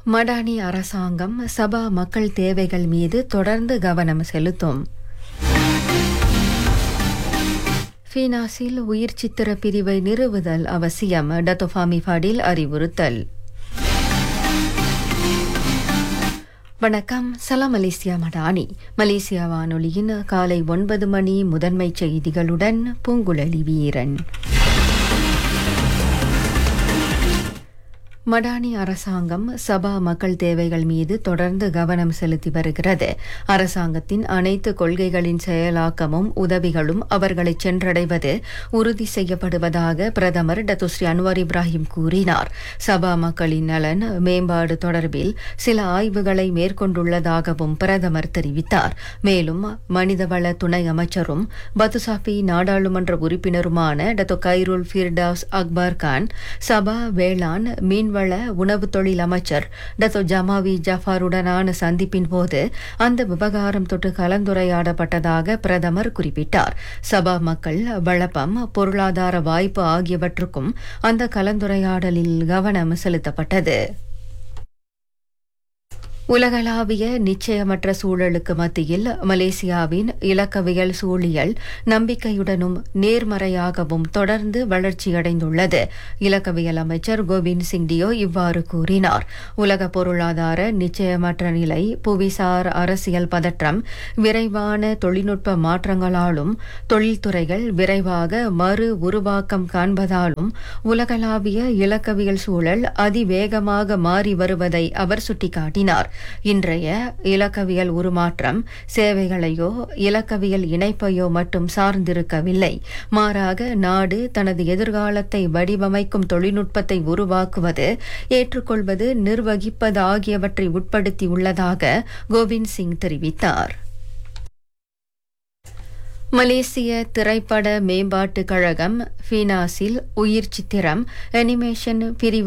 மடானி அரசாங்கம் சபா மக்கள் தேவைகள் மீது தொடர்ந்து கவனம் செலுத்தும் ஃபீனாஸில் உயிர் சித்திர பிரிவை நிறுவுதல் அவசியம் டத்தோஃபாமி ஃபடில் அறிவுறுத்தல் வணக்கம் சலாம் மலேசியா மடானி மலேசியா வானொலியின் காலை ஒன்பது மணி முதன்மை செய்திகளுடன் பூங்குழலி வீரன் மடானி அரசாங்கம் சபா மக்கள் தேவைகள் மீது தொடர்ந்து கவனம் செலுத்தி வருகிறது அரசாங்கத்தின் அனைத்து கொள்கைகளின் செயலாக்கமும் உதவிகளும் அவர்களை சென்றடைவது உறுதி செய்யப்படுவதாக பிரதமர் டத்துஸ்ரீ அன்வார் இப்ராஹிம் கூறினார் சபா மக்களின் நலன் மேம்பாடு தொடர்பில் சில ஆய்வுகளை மேற்கொண்டுள்ளதாகவும் பிரதமர் தெரிவித்தார் மேலும் மனிதவள துணை அமைச்சரும் பத்துசாஃபி நாடாளுமன்ற உறுப்பினருமான Dato Khairul Firdaus Akbar Khan Sabah வேளாண் மீன் மீன்வள உணவு தொழில் அமைச்சர் டத்தோ ஜமாவி ஜஃபாருடனான சந்திப்பின் போது அந்த விவகாரம் தொட்டு கலந்துரையாடப்பட்டதாக பிரதமர் குறிப்பிட்டார் சபா மக்கள் வளப்பம் பொருளாதார வாய்ப்பு ஆகியவற்றுக்கும் அந்த கலந்துரையாடலில் கவனம் செலுத்தப்பட்டது உலகளாவிய நிச்சயமற்ற சூழலுக்கு மத்தியில் மலேசியாவின் இலக்கவியல் சூழியல் நம்பிக்கையுடனும் நேர்மறையாகவும் தொடர்ந்து வளர்ச்சியடைந்துள்ளது இலக்கவியல் அமைச்சர் கோவிந்த் சிங் டியோ இவ்வாறு கூறினார் உலக பொருளாதார நிச்சயமற்ற நிலை புவிசார் அரசியல் பதற்றம் விரைவான தொழில்நுட்ப மாற்றங்களாலும் தொழில்துறைகள் விரைவாக மறு உருவாக்கம் காண்பதாலும் உலகளாவிய இலக்கவியல் சூழல் அதிவேகமாக மாறி வருவதை அவர் சுட்டிக்காட்டினார் இன்றைய இலக்கவியல் உருமாற்றம் சேவைகளையோ இலக்கவியல் இணைப்பையோ மட்டும் சார்ந்திருக்கவில்லை மாறாக நாடு தனது எதிர்காலத்தை வடிவமைக்கும் தொழில்நுட்பத்தை உருவாக்குவது ஏற்றுக்கொள்வது நிர்வகிப்பது ஆகியவற்றை உட்படுத்தியுள்ளதாக கோவிந்த் சிங் தெரிவித்தார் மலேசிய திரைப்பட மேம்பாட்டுக் கழகம் ஃபீனாஸில் உயிர் சித்திரம் அனிமேஷன் பிரிவு